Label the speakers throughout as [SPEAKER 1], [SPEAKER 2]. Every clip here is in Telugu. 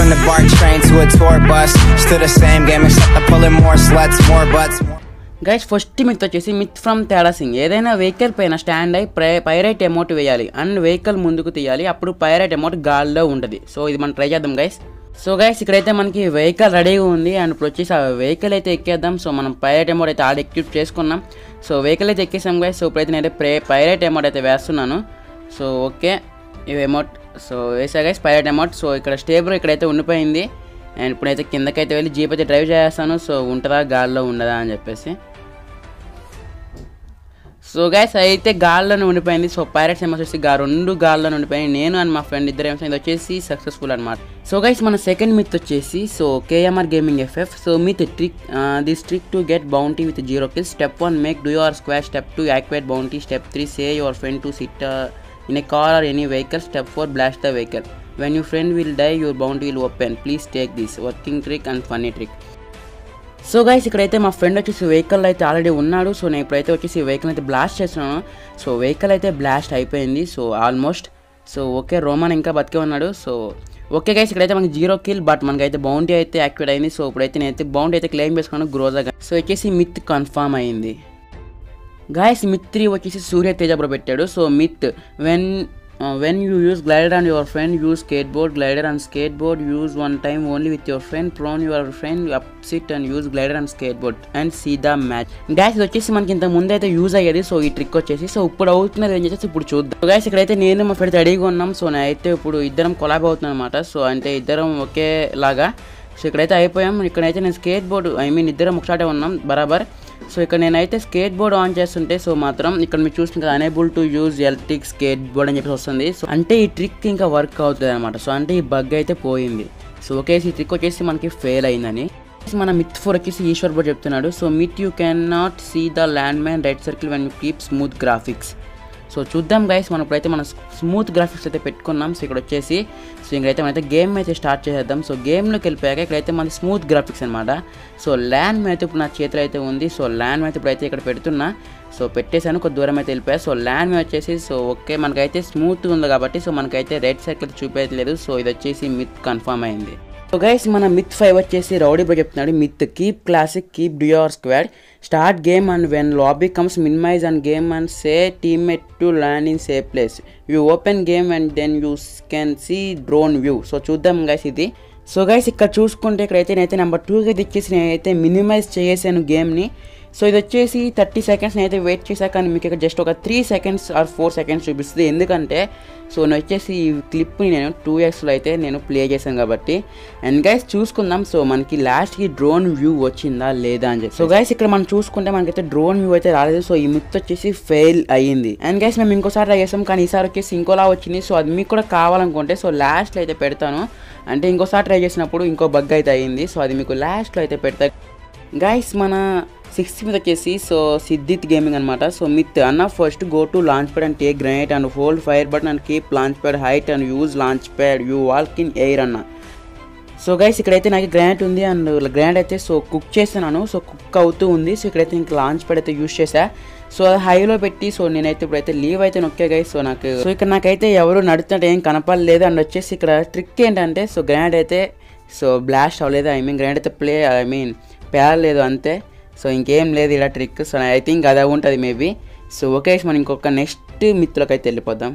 [SPEAKER 1] from the BART train to a tour bus. Still the same game, except I'm pulling more sluts, more butts. More
[SPEAKER 2] guys first myth వచ్చేసి మిత్ ఫ్రమ్ తేడా సింగ్ ఏదైనా వెహికల్ పైన స్టాండ్ అయి ప్రై పైరైట్ అమౌంట్ వేయాలి అండ్ వెహికల్ ముందుకు తీయాలి అప్పుడు పైరైట్ అమౌంట్ గాల్లో ఉంటుంది సో ఇది మనం ట్రై చేద్దాం గైస్ సో గైస్ ఇక్కడైతే మనకి వెహికల్ రెడీగా ఉంది అండ్ ఇప్పుడు వచ్చేసి ఆ వెహికల్ అయితే ఎక్కేద్దాం సో మనం పైరైట్ అమౌంట్ అయితే ఆడ ఎక్విప్ చేసుకున్నాం సో వెహికల్ అయితే ఎక్కేసాం గైస్ సో ఇప్పుడైతే నేనైతే ప్రే పైరైట్ అమౌంట్ అయితే వేస్తున్నాను సో ఓకే ఇవి అమౌంట్ సో వేసా గైస్ పైరైట్ అమౌంట్ సో ఇక్కడ స్టేబుల్ ఇక్కడైతే ఉండిపోయింది అండ్ ఇప్పుడైతే కిందకైతే వెళ్ళి జీప్ అయితే డ్రైవ్ చేస్తాను సో ఉంటుందా గాల్లో ఉండదా అని చెప్పేసి సో గైస్ అయితే గాల్లోనే ఉండిపోయింది సో పైరట్స్ ఏమో వచ్చేసి గా రెండు గాల్లోనే ఉండిపోయింది నేను అండ్ మా ఫ్రెండ్ ఇద్దరు ఏమో ఇది వచ్చేసి సక్సెస్ఫుల్ అనమాట సో గైస్ మన సెకండ్ మిత్ వచ్చేసి so KMR gaming FF so myth trick this trick to get bounty with zero kill step one make do your square step two activate bounty step three say your friend to sit in a car or any vehicle step four blast the vehicle when you friend will die your bounty will open please take this working trick and funny trick so guys ఇక్కడైతే మా ఫ్రెండ్ వచ్చేసి వెహికల్ అయితే ఆల్రెడీ ఉన్నాడు సో నేను ఇప్పుడైతే వచ్చేసి వెహికల్ అయితే బ్లాస్ట్ చేస్తున్నాను సో వెహికల్ అయితే బ్లాస్ట్ అయిపోయింది so almost so okay Roman ఇంకా బతికే ఉన్నాడు సో ఓకే గైస్ ఇక్కడైతే మనకి జీరో కిల్ బట్ మనకైతే బౌండరీ అయితే యాక్టివేట్ అయింది సో ఇప్పుడైతే నేనైతే బౌండరీ అయితే క్లెయిమ్ చేసుకున్నాను గ్రోజాగా సో వచ్చేసి మిత్ కన్ఫర్మ్ అయింది గాయస్ మిత్ త్రీ వచ్చేసి సూర్య తేజ బ్రో పెట్టాడు so myth when when you use glider and your friend use skateboard glider and skateboard use one time only with your friend prone your friend up sit and use glider and skateboard and see the match guys ఇది వచ్చేసి మనకి ఇంత ముందు అయితే యూజ్ అయ్యేది సో ఈ ట్రిక్ వచ్చేసి సో ఇప్పుడు అవుతున్నది ఏం చేసి ఇప్పుడు చూద్దాం గాయస్ ఇక్కడైతే నేను మా ఫ్రెండ్ రెడీగా ఉన్నాం సో నేనైతే ఇప్పుడు ఇద్దరం కొలాబ్ అవుతున్నాం అనమాట సో అంటే ఇద్దరం ఒకేలాగా సో ఇక్కడైతే అయిపోయాం ఇక్కడైతే నేను స్కేట్ బోర్డు ఐ మీన్ ఇద్దరం ఒకసాటే ఉన్నాం బరాబర్ సో ఇక్కడ నేనైతే స్కేట్ బోర్డ్ ఆన్ చేస్తుంటే సో మాత్రం ఇక్కడ మీరు చూసిన కదా unable to use electric skateboard అని చెప్పేసి వస్తుంది సో అంటే ఈ ట్రిక్ ఇంకా వర్క్ అవుతుంది అనమాట సో అంటే ఈ బగ్ అయితే పోయింది సో ఓకే ఈ ట్రిక్ వచ్చేసి మనకి ఫెయిల్ అయిందని మన మిత్ ఫోర్ వచ్చేసి ఈశ్వర్ బోర్డ్ చెప్తున్నాడు so myth you can not see the land man red circle when you keep smooth graphics so చూద్దాం గైస్ మనం ఇప్పుడైతే మనం స్మూత్ గ్రాఫిక్స్ అయితే పెట్టుకున్నాం సో ఇక్కడ వచ్చేసి సో ఇక్కడైతే మనైతే గేమ్ అయితే స్టార్ట్ చేసేద్దాం సో గేమ్లోకి వెళ్ళిపోయాక ఇక్కడైతే మనకి స్మూత్ గ్రాఫిక్స్ అనమాట సో ల్యాండ్ అయితే ఇప్పుడు నా చేతిలో అయితే ఉంది సో ల్యాండ్ అయితే ఇప్పుడైతే ఇక్కడ పెడుతున్నా సో పెట్టేశాను కొద్ది దూరం అయితే వెళ్ళిపోయా సో ల్యాండ్ మీద వచ్చేసి సో ఓకే మనకైతే స్మూత్ ఉంది కాబట్టి సో మనకైతే రెడ్ సర్కిల్ చూపించలేదు సో ఇది వచ్చేసి మిత్ కన్ఫర్మ్ అయింది సో గైస్ మన మిత్ ఫైవ్ వచ్చేసి రౌడీ బ్రో చెప్తున్నాడు myth keep classic keep do your squad start game and when lobby comes minimize and game and say teammate to land in safe place you open game and then you can see drone view so చూద్దాం గైస్ ఇది సో గైస్ ఇక్కడ చూసుకుంటే ఇక్కడైతే నేనైతే నెంబర్ టూకి తెచ్చేసి నేనైతే మినిమైజ్ చేసాను గేమ్ని సో ఇది వచ్చేసి థర్టీ సెకండ్స్ నేనైతే వెయిట్ చేశాక కానీ మీకు ఇక్కడ జస్ట్ ఒక three seconds or four seconds చూపిస్తుంది ఎందుకంటే సో నేను వచ్చేసి ఈ క్లిప్ని నేను టూ ఇయర్స్లో అయితే నేను ప్లే చేశాను కాబట్టి అండ్ గైస్ చూసుకుందాం సో మనకి లాస్ట్కి డ్రోన్ వ్యూ వచ్చిందా లేదా అని చెప్పి సో గైస్ ఇక్కడ మనం చూసుకుంటే మనకైతే డ్రోన్ వ్యూ అయితే రాలేదు సో ఈ మిత్ వచ్చేసి ఫెయిల్ అయ్యింది అండ్ గైస్ మేము ఇంకోసారి ట్రై చేసాం కానీ ఈసారి వచ్చేసి ఇంకోలా వచ్చింది సో అది మీకు కూడా కావాలనుకుంటే సో లాస్ట్లో అయితే పెడతాను అంటే ఇంకోసారి ట్రై చేసినప్పుడు ఇంకో బగ్ అయితే అయ్యింది సో అది మీకు లాస్ట్లో అయితే పెడతా గైస్ మన సిక్స్త్ మీద వచ్చేసి సో సిద్ధిత్ గేమింగ్ అనమాట సో మిత్ అన్న first go to launch pad and take grenade and hold fire button and keep launch pad height and use launch pad you walk in air అన్న సో గైస్ ఇక్కడైతే నాకు గ్రాండ్ ఉంది అండ్ గ్రాండ్ అయితే సో కుక్ చేస్తున్నాను సో కుక్ అవుతూ ఉంది సో ఇక్కడైతే ఇంక లాంచ్ ప్యాడ్ అయితే యూస్ చేసా సో అది హైలో పెట్టి సో నేనైతే ఇప్పుడైతే లీవ్ అయితే నొక్కే గైస్ సో నాకు సో ఇక్కడ నాకైతే ఎవరు నడుతున్నట్టు ఏం కనపడలేదు అండ్ వచ్చేసి ఇక్కడ ట్రిక్ ఏంటంటే సో గ్రాండ్ అయితే సో బ్లాస్ట్ అవ్వలేదు ఐ మీన్ గ్రాండ్ అయితే ప్లే ఐ మీన్ పేరలేదు అంతే సో ఇంకేం లేదు ఇలా ట్రిక్ సో ఐ థింక్ అదే ఉంటుంది మేబీ సో ఓకే మనం ఇంకొక నెక్స్ట్ మిత్రులకు అయితే వెళ్ళిపోదాం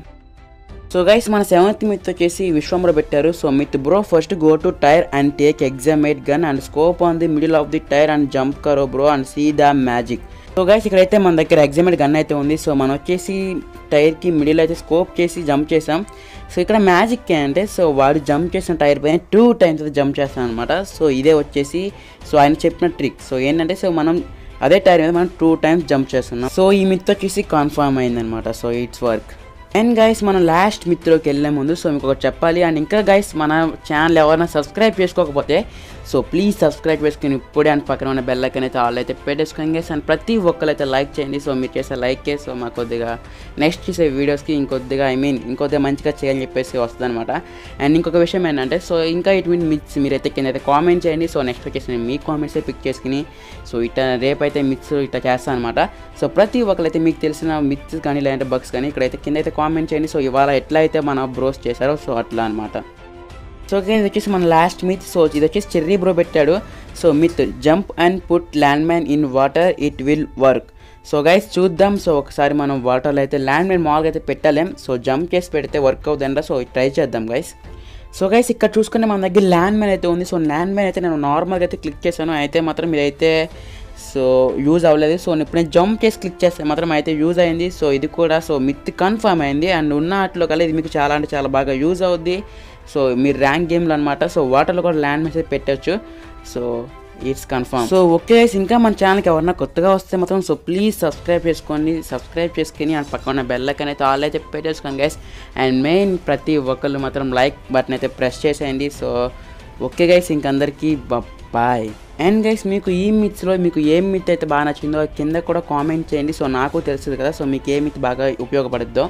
[SPEAKER 2] సో గైస్ మన సెవెంత్ మిత్ వచ్చేసి విశ్వంలో పెట్టారు so myth bro first go to tyre and take ఎగ్జామేట్ gun and scope on the middle of the tyre and jump కరో bro and see the magic so guys ఇక్కడైతే మన దగ్గర ఎగ్జామేట్ గన్ అయితే ఉంది సో మనం వచ్చేసి టైర్కి మిడిల్ అయితే స్కోప్ చేసి జంప్ చేసాం సో ఇక్కడ మ్యాజిక్ ఏంటంటే సో వాడు జంప్ చేసిన టైర్ పైన టూ టైమ్స్ అయితే జంప్ చేస్తాం అనమాట సో ఇదే వచ్చేసి సో ఆయన చెప్పిన ట్రిక్ సో ఏంటంటే సో మనం అదే టైర్ మీద మనం టూ టైమ్స్ జంప్ చేస్తున్నాం సో ఈ మిత్ వచ్చేసి కన్ఫర్మ్ అయిందనమాట so it's work and guys మనం లాస్ట్ మిత్రులోకి వెళ్ళే ముందు సో మీకు ఒకటి చెప్పాలి అండ్ ఇంకా గైస్ మన ఛానల్ ఎవరైనా సబ్స్క్రైబ్ చేసుకోకపోతే సో ప్లీజ్ సబ్స్క్రైబ్ చేసుకుని ఇప్పుడే అండ్ పక్కన ఉన్న బెల్ ఐకన్ అయితే ఆల్ అయితే పెట్టేసుకొని గైస్ అండ్ ప్రతి ఒక్కరైతే లైక్ చేయండి సో మీరు చేసే లైకే సో మాకు కొద్దిగా నెక్స్ట్ చేసే వీడియోస్కి ఇంకొద్దిగా ఐ మీన్ ఇంకొద్దిగా మంచిగా చేయాలని చెప్పేసి వస్తుంది అనమాట అండ్ ఇంకొక విషయం ఏంటంటే సో ఇంకా ఇటువంటి మిత్స్ మీరైతే కింద అయితే కామెంట్ చేయండి సో నెక్స్ట్ వచ్చేసి నేను మీ కామెంట్సే పిక్ చేసుకుని సో ఇట్లా రేపైతే మిత్స్ ఇట్లా చేస్తాను అనమాట సో ప్రతి ఒక్కరైతే మీకు తెలిసిన మిత్స్ కానీ లేదంటే బగ్స్ కానీ ఇక్కడైతే కింద అయితే కామెంట్ చేయండి సో ఇవాళ ఎట్లా అయితే మన బ్రోస్ చేశారో సో అట్లా అనమాట సో ఓకే ఇది వచ్చేసి మన లాస్ట్ మిత్ సో ఇది వచ్చేసి చెర్రీ బ్రో పెట్టాడు so myth jump and put land man in water it will work so guys చూద్దాం సో ఒకసారి మనం వాటర్లో అయితే ల్యాండ్ మ్యాన్ మామూలుగా అయితే పెట్టలేం సో జంప్ చేసి పెడితే వర్క్ అవుతుందంట సో ట్రై చేద్దాం గైస్ సో గైస్ ఇక్కడ చూసుకుంటే మన దగ్గర ల్యాండ్ మ్యాన్ అయితే ఉంది సో ల్యాండ్ మ్యాన్ అయితే నేను నార్మల్గా అయితే క్లిక్ చేశాను అయితే మాత్రం ఇదైతే సో యూజ్ అవ్వలేదు సో ఇప్పుడు నేను జంప్ చేసి క్లిక్ చేస్తే మాత్రం అయితే యూజ్ అయింది సో ఇది కూడా సో మిత్ కన్ఫర్మ్ అయింది అండ్ ఉన్న వాటిలో కల్లా ఇది మీకు చాలా అంటే చాలా బాగా యూజ్ అవుద్ది సో మీరు ర్యాంక్ గేమ్లు అనమాట సో వాటర్లో కూడా ల్యాండ్ మెసేజ్ పెట్టచ్చు so it's confirm so okay guys, ఇంకా మన ఛానల్కి ఎవరన్నా కొత్తగా వస్తే మాత్రం సో ప్లీజ్ సబ్స్క్రైబ్ చేసుకోండి సబ్స్క్రైబ్ చేసుకుని అండ్ పక్కన ఉన్న బెల్ ఐకాన్ అయితే ఆల్ అయితే పెట్టేసుకోండి గైస్ అండ్ మెయిన్ ప్రతి ఒక్కళ్ళు మాత్రం లైక్ బటన్ అయితే ప్రెస్ చేసేయండి సో ఓకే గైస్ ఇంకందరికీ బాయ్ అండ్ గైస్ మీకు ఈ మిత్స్లో మీకు ఏ మిత్ అయితే బాగా నచ్చిందో కింద కూడా కామెంట్ చేయండి సో నాకు తెలుస్తుంది కదా సో మీకు ఏ మిత్ బాగా ఉపయోగపడుద్దో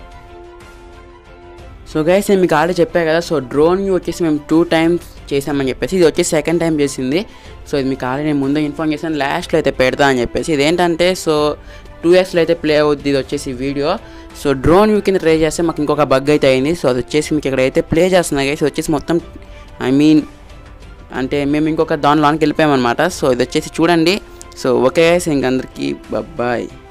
[SPEAKER 2] సో గైస్ నేను మీకు ఆల్రెడీ చెప్పా కదా సో డ్రోన్ వచ్చేసి మేము టూ టైమ్స్ చేసామని చెప్పేసి ఇది వచ్చేసి సెకండ్ టైం చేసింది సో ఇది మీకు ఆల్రెడీ నేను ముందు ఇన్ఫార్మ్ చేశాను లాస్ట్లో అయితే పెడతా అని చెప్పేసి ఇదేంటంటే సో టూ ఇయర్స్లో అయితే ప్లే అవుద్ది ఇది వచ్చేసి వీడియో సో డ్రోన్ వ్యూ కింద ట్రై చేస్తే మాకు ఇంకొక బగ్ అయితే అయింది సో అది వచ్చేసి మీకు ఇక్కడ అయితే ప్లే చేస్తున్నా గైస్ వచ్చేసి మొత్తం ఐ మీన్ అంటే మేము ఇంకొక దానిలోనికి వెళ్ళిపోయామన్నమాట సో ఇది వచ్చేసి చూడండి సో ఓకే గైస్ ఇంకందరికీ బాయ్